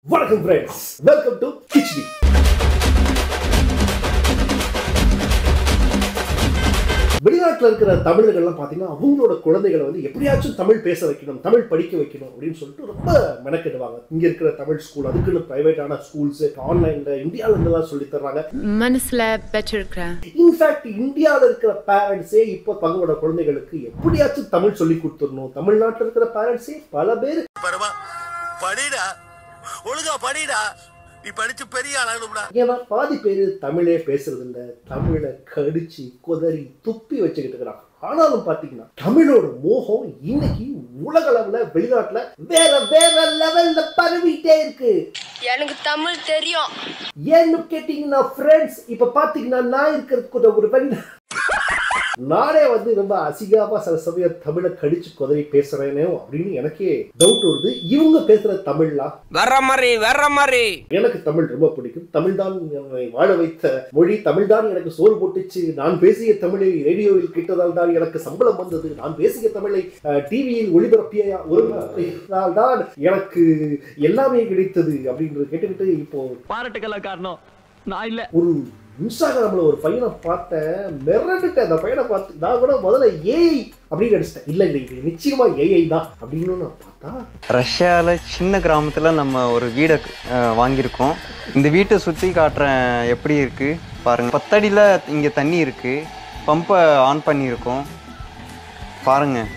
வணக்கம் friends welcome to khichdi வெளிநாட்டில் இருக்கிற தமிழர்கள்லாம் பார்த்தீங்கன்னா அவங்களோட குழந்தைகளை வந்து எப்படியாச்சும் தமிழ் பேச வைக்கணும் தமிழ் படிக்க வைக்கணும் அப்படின்னு சொல்லிட்டு ரொம்ப மெனக்கெடுவாங்க இங்க இருக்கிற தமிழ் ஸ்கூல் அதுக்குன்னு பிரைவேட்டான ஸ்கூல்ஸ் ஆன்லைன்ல இந்தியால இருந்தெல்லாம் சொல்லி தர்றாங்க மனசுல வச்சிருக்கிறேன் இன்ஃபேக்ட் இந்தியாவில் இருக்கிற பேரண்ட்ஸே இப்போ தங்களோட குழந்தைகளுக்கு எப்படியாச்சும் தமிழ் சொல்லி கொடுத்துடணும் தமிழ்நாட்டில் இருக்கிற பேரண்ட்ஸே பல பேர் பரவா படிடா ஒழுங்கா படிடா நீ படிச்சு பெரிய ஆளாகணும்டா ஏன்னா பாதி பேர் தமிழே பேசுறது இல்ல தமிழை கடிச்சு கொதறி துப்பி வச்சுக்கிட்டு இருக்கிறாங்க ஆனாலும் பாத்தீங்கன்னா தமிழோட மோகம் இன்னைக்கு உலக அளவுல வெளிநாட்டுல வேற வேற லெவல்ல பரவிட்டே இருக்கு எனக்கு தமிழ் தெரியும் ஏன்னு கேட்டீங்கன்னா ஃப்ரெண்ட்ஸ் இப்ப பாத்தீங்கன்னா நான் இருக்கிறதுக்கு ஒரு வழி நானே வந்து ரொம்ப அசிங்கமா சில சமயம் தமிழை கடிச்சு குதறி பேசுறேனோ அப்படின்னு எனக்கே டவுட் வருது இவங்க பேசுற தமிழ்லாம் வர்ற மாதிரி வர்ற மாதிரி எனக்கு எனக்கு தமிழ் ரொம்ப பிடிக்கும் தமிழ் தான் என்னை வாழ வைத்த மொழி தமிழ் தான் எனக்கு சோறு போட்டுச்சு நான் பேசிய தமிழை ரேடியோவில் கேட்டதால் தான் எனக்கு சம்பளம் வந்தது நான் பேசிய தமிழை டிவியில் ஒளிபரப்பிய ஒருபரப்பியதால் தான் எனக்கு எல்லாமே கிடைத்தது அப்படின்னு கேட்டுக்கிட்டு இப்போ பாராட்டுக்கெல்லாம் காரணம் நான் இல்ல ஒரு இன்ஸ்டாகிராம்ல ஒரு பையனை பார்த்தேன் மிரண்டுட்டேன் அந்த பையனை பார்த்து நான் கூட முதல்ல ஏஐ அப்படின்னு நினைச்சிட்டேன் இல்ல இல்ல இது நிச்சயமா ஏஐ தான் அப்படின்னு நான் பார்த்தா ரஷ்யாவில் சின்ன கிராமத்தில் நம்ம ஒரு வீடை அஹ், வாங்கியிருக்கோம் இந்த வீட்டை சுற்றி காட்டுறேன் எப்படி இருக்குது பாருங்கள் பத்தடியில் இங்கே தண்ணி இருக்குது பம்பை ஆன் பண்ணியிருக்கோம் பாருங்கள்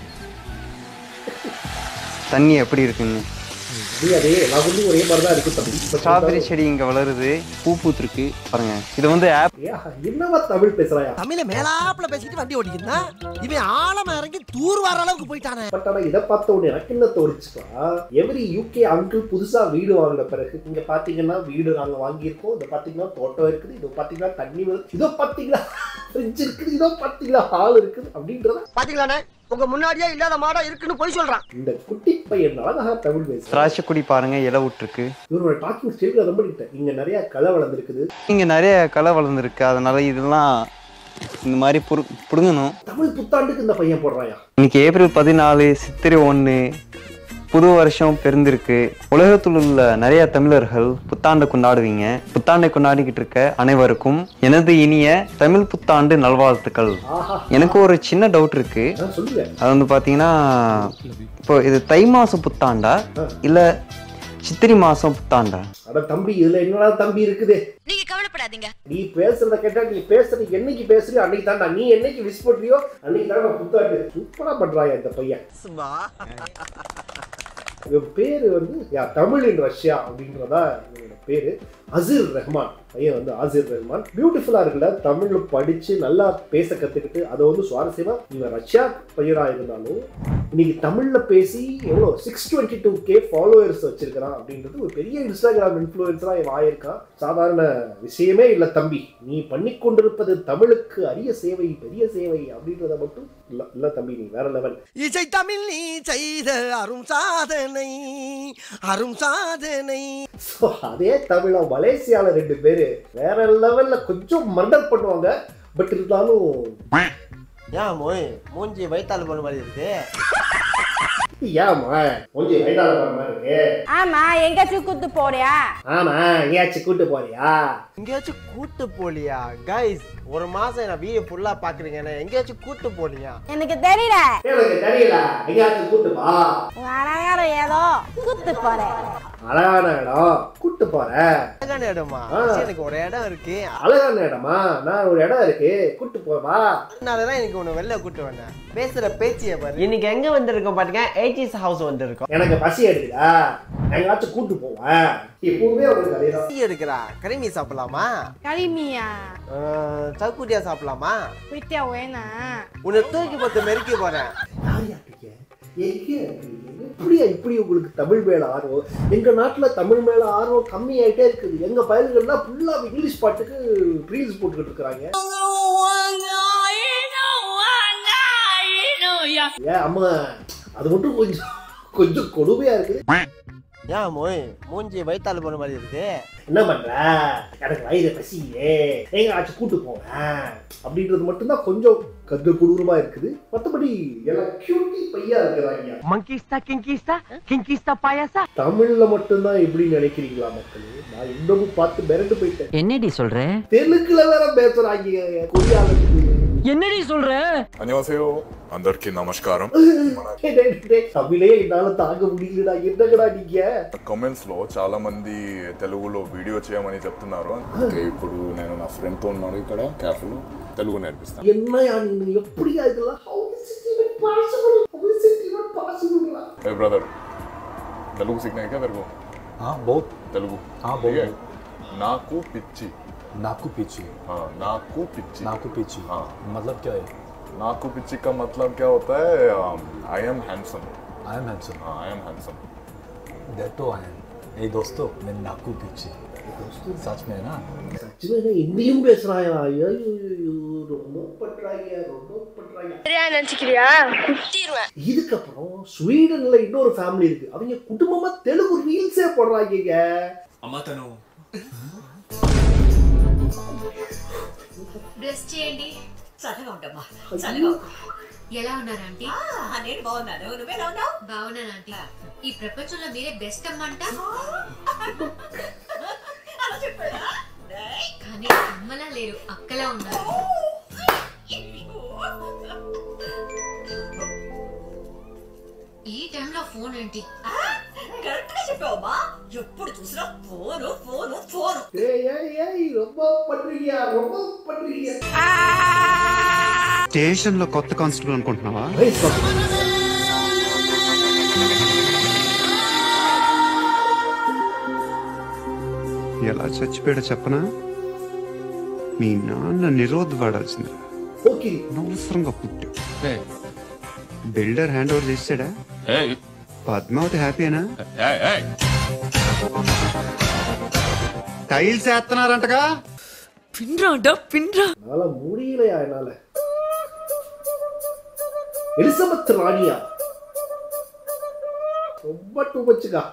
தண்ணி எப்படி இருக்குன்னு அப்படியே அதே எல்லா ஊர்லயும் ஒரே மாதிரி தான் இருக்கு தம்பி ஸ்ட்ராபெரி செடி இங்கே வளருது பூ பூத்துருக்கு பாருங்கள் இது வந்து ஆப் ஏ, என்னவா தமிழ் பேசுறாயா தமிழ மேலாப்புல பேசிட்டு வண்டி ஓடிக்கிறா இவன் ஆழமா இறங்கி தூர் வர அளவுக்கு போயிட்டானே பட் ஆனா இதை பார்த்த உடனே எனக்கு என்ன தோணுச்சுக்கா எவ்ரி யூகே அங்கிள் புதுசா வீடு வாங்கின பிறகு இங்க பாத்தீங்கன்னா வீடு நாங்க வாங்கியிருக்கோம் இதை பாத்தீங்கன்னா தோட்டம் இருக்குது இதோ பாத்தீங்கன்னா தண்ணி வருது இதோ பாத்தீங்களா ஃப்ரிட்ஜ் இருக்குது இதோ பாத்தீங்களா ஹால் இருக்குது அப்படின்றத பாத்தீங்களாண்ணே உங்க முன்னாடியே இல்லாத மாடா இருக்குன்னு போய் சொல்றான் இந்த குட்டி பையன் அழகா தமிழ் பேசுறான் திராட்சை கொடி பாருங்கள் இலை விட்டுருக்கு இவரோட டாக்கிங் ஸ்டைல் ரொம்ப பிடிக்கிட்டேன் இங்க நிறைய கலை வளர்ந்துருக்குது இங்கே நிறைய களை வளர்ந்துருக்கு அதனால இதெல்லாம் இந்த மாதிரி புடு பிடுங்கணும் தமிழ் புத்தாண்டுக்கு இந்த பையன் போடுறாயா இன்னைக்கு ஏப்ரல் பதினாலு சித்திரை ஒன்று புது வருஷம் பிறந்திருக்கு உலகத்தில் உள்ள நிறைய தமிழர்கள் புத்தாண்டை கொண்டாடுவீங்க புத்தாண்டை கொண்டாடிக்கிட்டு இருக்க அனைவருக்கும் எனது இனிய தமிழ் புத்தாண்டு நல்வாழ்த்துக்கள் ஆஹா எனக்கு ஒரு சின்ன டவுட் இருக்கு நான் சொல்லுவேன் அது வந்து பார்த்தீங்கன்னா இப்போ இது தை மாசம் புத்தாண்டா இல்லை சித்திரை மாசம் புத்தாண்டா அட தம்பி இதுல என்னடா தம்பி இருக்குது நீங்க கவலைப்படாதீங்க நீ பேசுறத கேட்டா நீ பேசுறது என்னைக்கு பேசுறியோ அன்னைக்கு தான்டா நீ என்னைக்கு விஷ் பண்றியோ அன்னைக்கு தான் புத்தாண்டு சூப்பரா பண்றாயா இந்த பையன் இவன் பேரு வந்து யா தமிழ் இன் ரஷ்யா அப்படின்றதா இவனோட பேரு அசிர் ரஹ்மான் பையன் வந்து ஆசிர் ரஹ்மான் பியூட்டிஃபுல்லா இருக்குல்ல தமிழ்ல படிச்சு நல்லா பேச கத்துக்கிட்டு அதை வந்து சுவாரஸ்யமா இவன் ரஷ்யா பையனா இருந்தாலும் இன்னைக்கு தமிழ்ல பேசி எவ்வளோ six twenty two K followers வச்சிருக்கிறான் அப்படின்றது ஒரு பெரிய இன்ஸ்டாகிராம் இன்ஃப்ளூயன்ஸரா இவன் ஆயிருக்கான் சாதாரண விஷயமே இல்லை தம்பி நீ பண்ணி கொண்டிருப்பது தமிழுக்கு அரிய சேவை பெரிய சேவை அப்படின்றத மட்டும் இல்ல இல்ல தம்பி நீ வேற லெவல் இசை தமிழ் நீ செய்த அரும் சாதனை அரும் சாதனை ஸோ அதே தமிழா மலேசியால ரெண்டு பேரு வேற லெவல்ல கொஞ்சம் மர்டர் பண்ணுவாங்க பட் இருந்தாலும் ஏன் மோய் மூஞ்சி வயித்தாள் போன மாதிரி இருக்கு ஏமா கொஞ்சம் வயதான மாதிரி இருக்கு ஆமா எங்கேயாச்சும் கூத்து போறியா ஆமா எங்கேயாச்சும் கூட்டு போறியா எங்கேயாச்சும் கூட்டு போலியா கைஸ் ஒரு மாசம் நான் வீடியோ ஃபுல்லா பாக்குறீங்க என்ன எங்கேயாச்சும் கூட்டு போலியா எனக்கு தெரியல எனக்கு தெரியல எங்கேயாச்சும் கூட்டு பா உங்க அழகாரம் ஏதோ கூத்து போறேன் அழகான இடம் கூட்டு போறேன் அழகான இடமா ஆ. சரி, எனக்கு ஒரு இடம் இருக்கு அழகான இடமா நான் ஒரு இடம் இருக்கு கூட்டு போவா அதனாலதான் எனக்கு ஒண்ணு வெளில கூட்டு வந்தேன் பேசுற பேச்சிய பாரு இன்னைக்கு எங்க வந்திருக்கோம் பாருங்க ஏஜிஸ் ஹவுஸ் வந்திருக்கோம் எனக்கு பசி எடுக்குதா எங்கேயாச்சும் கூட்டு போவேன் எப்பவுமே அவருக்கு அதே தான் டீ எடுக்கிறா கரிமி சாப்பிடலாமா களிமியா ஆஹ், சவுக்குட்டியா சாப்பிடலாமா போயிட்டியா வேணா உன்னை தூக்கி பார்த்து மெருக்கி போறேன் யார் யார்கிட்ட எங்கே இருக்கீங்க? எப்படியா இப்படி உங்களுக்கு தமிழ் மேல ஆர்வம் எங்க நாட்டுல தமிழ் மேல ஆர்வம் கம்மியாயிட்டே இருக்குது எங்க பயல்கள்லாம் ஃபுல்லா இங்கிலீஷ் பாட்டுக்கு ரீல்ஸ் போட்டுக்கிட்டு இருக்கிறாங்க ஏன் அம்மா அது மட்டும் கொஞ்சம் கொஞ்சம் கொடுமையா இருக்குது ஏன் மோய் மூஞ்சி வயித்தாள் போன மாதிரி இருக்கு என்ன பண்ற எனக்கு வயிறு பசியே எங்க ஆச்சு கூட்டு போங்க அப்படின்றது மட்டும்தான் கொஞ்சம் கத்து கொடூரமா இருக்குது மற்றபடி எல்லாம் கியூட்டி பையா இருக்கிறாங்க மங்கிஸ்தா கிங்கிஸ்தா கிங்கிஸ்தா பாயாசா தமிழ்ல மட்டும்தான் எப்படி நினைக்கிறீங்களா மக்களே நான் இன்னமும் பார்த்து மிரண்டு போயிட்டேன் என்னடி சொல்ற தெலுங்குல வேற பேசுறாங்க கொரியால என்னடி சொல்ற 안녕하세요. అందరికీ నమస్కారం தமிழே என்னால தாங்க முடியலடா என்னங்கடா நீங்க కామెంట్స్ లో చాలా మంది తెలుగులో వీడియో చేయమని చెప్తున్నారు ఓకే, ఇప్పుడు నేను నా ఫ్రెండ్ తో ఉన్నాను ఇక్కడ క్యాఫ్ లో తెలుగు నేర్పిస్తాను என்னையா நீங்க எப்படியா இதெல்லாம் how is it even possible how is it even possible రా? ఏ బ్రదర్ తెలుగు सीखना है क्या तेरे को हाँ बहुत తెలుగు हाँ, ठीक है? बहुत। నాకు పిచ్చి नाकू पीछे हाँ నాకు పిచ్చి नाकू पीछे हाँ मतलब क्या है नाकू पिच्ची का मतलब क्या होता है I am handsome I am handsome हाँ आई एम हैंडसम दैट तो आई एम ए दोस्तों मैं नाकू पीछे सच में है ना சச்சுமே நான் இந்தியும் பேசுறாயா ஐயோ ஐயோ, ரொம்ப பண்றாங்க ரொம்ப பண்றாங்க நினைச்சுக்கிறியா குத்திடுவேன் இதுக்கப்புறம் ஸ்வீடன்ல இன்னொரு ஃபேமிலி இருக்கு அவங்க குடும்பமா தெலுங்கு ரீல்ஸே போடுறாங்க अम्मा బ్రష్ చేయండి చల్లగా ఉండమ్మా ఎలా ఉన్నారు ఆంటీ నేను బాగున్నాను నువ్వేలా ఉన్నావు బాగున్నాను ఆంటీ ఈ ప్రపంచంలో మీరే బెస్ట్ అమ్మంట అలా చెప్పాడా కానీ అమ్మలా లేరు అక్కలా ఉన్నారు ఈ టైంలో ఫోన్ ఏంటి కరెక్ట్ గా చెప్పావమ్మా ఎప్పుడు చూసినా ఫోను ఫోను ఫోను ஏய் ஏய் ஏய் ரொம்ப பண்றீங்க ரொம்ப பண்றீங்க స్టేషన్ లో కొత్త కానిస్టేబుల్ అనుకుంటున్నావా Nice one. ఎలా చచ్చిపోయాడో చెప్పనా మీ నాన్న నిరోధ్ వాడాల్సింది ఓకే అనవసరంగా పుట్టావు బిల్డర్ హ్యాండ్ ఓవర్ చేసాడా పద్మావతి హ్యాపీనా టైల్స్ వేస్తున్నారంటగా పిన్రాండా పిన్రా என்னால முடியலையா என்னால எலிசபெத் ராணியா ரொம்ப டூ மச்சுக்கா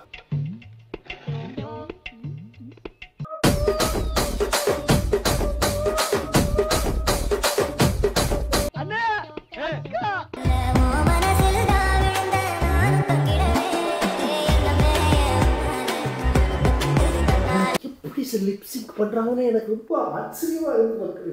எப்படி லிப்சிங் பண்றாங்கன்னு எனக்கு ரொம்ப ஆச்சரியமா இருக்கு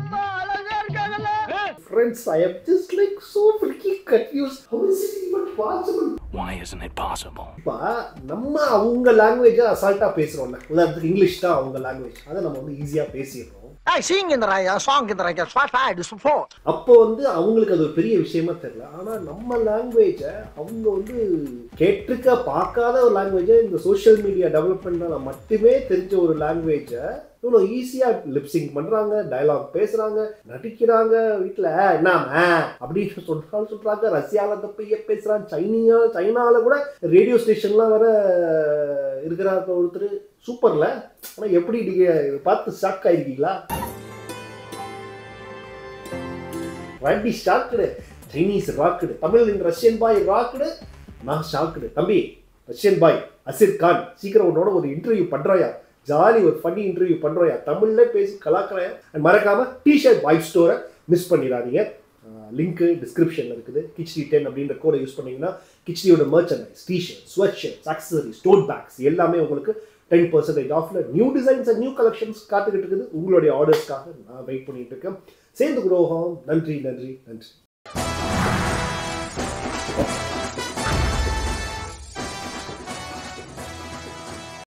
Friends, I am just like so freaking confused. How is it even possible? Why isn't it possible? இப்ப நம்ம அவங்க லாங்குவேஜை அசால்ட்டா பேசுறோம்ல உதாரணத்துக்கு இங்கிலீஷ் தான் அவங்க லாங்குவேஜ் அதை நம்ம வந்து ஈஸியா பேசிடுறோம் sing in the right, song in the right, swat side, support. அப்போ வந்து அவங்களுக்கு அது ஒரு பெரிய விஷயமா தெரியல ஆனா நம்ம லாங்குவேஜை அவங்க வந்து கேட்டிருக்க பார்க்காத ஒரு லாங்குவேஜை இந்த சோஷியல் மீடியா டெவலப்மெண்ட்னால மட்டுமே தெரிஞ்ச ஒரு லாங்குவேஜை இவ்வளோ ஈஸியா லிப்சிங் பண்றாங்க டயலாக் பேசுறாங்க நடிக்கிறாங்க வீட்டுல என்னமா அப்படின்னு சொல்றாங்க சொல்றாங்க ரஷ்யால தப்பைய பேசுறாங்க சைனியா சைனால கூட ரேடியோ ஸ்டேஷன்லாம் வேற இருக்கிறார் ஒருத்தர் சூப்பர்ல ஆனா எப்படி நீங்க இதை பார்த்து ஷாக் ஆயிருக்கீங்களா வண்டி ஷாக்குடு சைனீஸ் ராக்குடு தமிழ் ரஷ்யன் பாய் ராக்குடு நான் ஷாக்குடு தம்பி ரஷ்யன் பாய் அசிர் கான் சீக்கிரம் உன்னோட ஒரு இன்டர்வியூ பண்றாயா ஜாலி ஒரு ஃபன்னி இன்டர்வியூ பண்றாயா தமிழ்ல பேசி கலாக்கறாயா And மறக்காம டிஷர்ட் வைப் ஸ்டோரை மிஸ் பண்ணிடாதீங்க லிங்க் டிஸ்கிரிப்ஷன்ல இருக்குது கிச்டி டென் அப்படின்ற கோடை யூஸ் பண்ணீங்கன்னா கிச்டியோட merchandise T-shirt sweat shirts accessories tote bags எல்லாமே உங்களுக்கு டென் பர்சன்டேஜ் ஆஃப்ல new designs and new collections காத்துக்கிட்டு இருக்குது உங்களுடைய ஆர்டர்ஸ்க்காக நான் வெயிட் பண்ணிட்டு இருக்கேன் சேர்ந்து குரோகம் நன்றி நன்றி நன்றி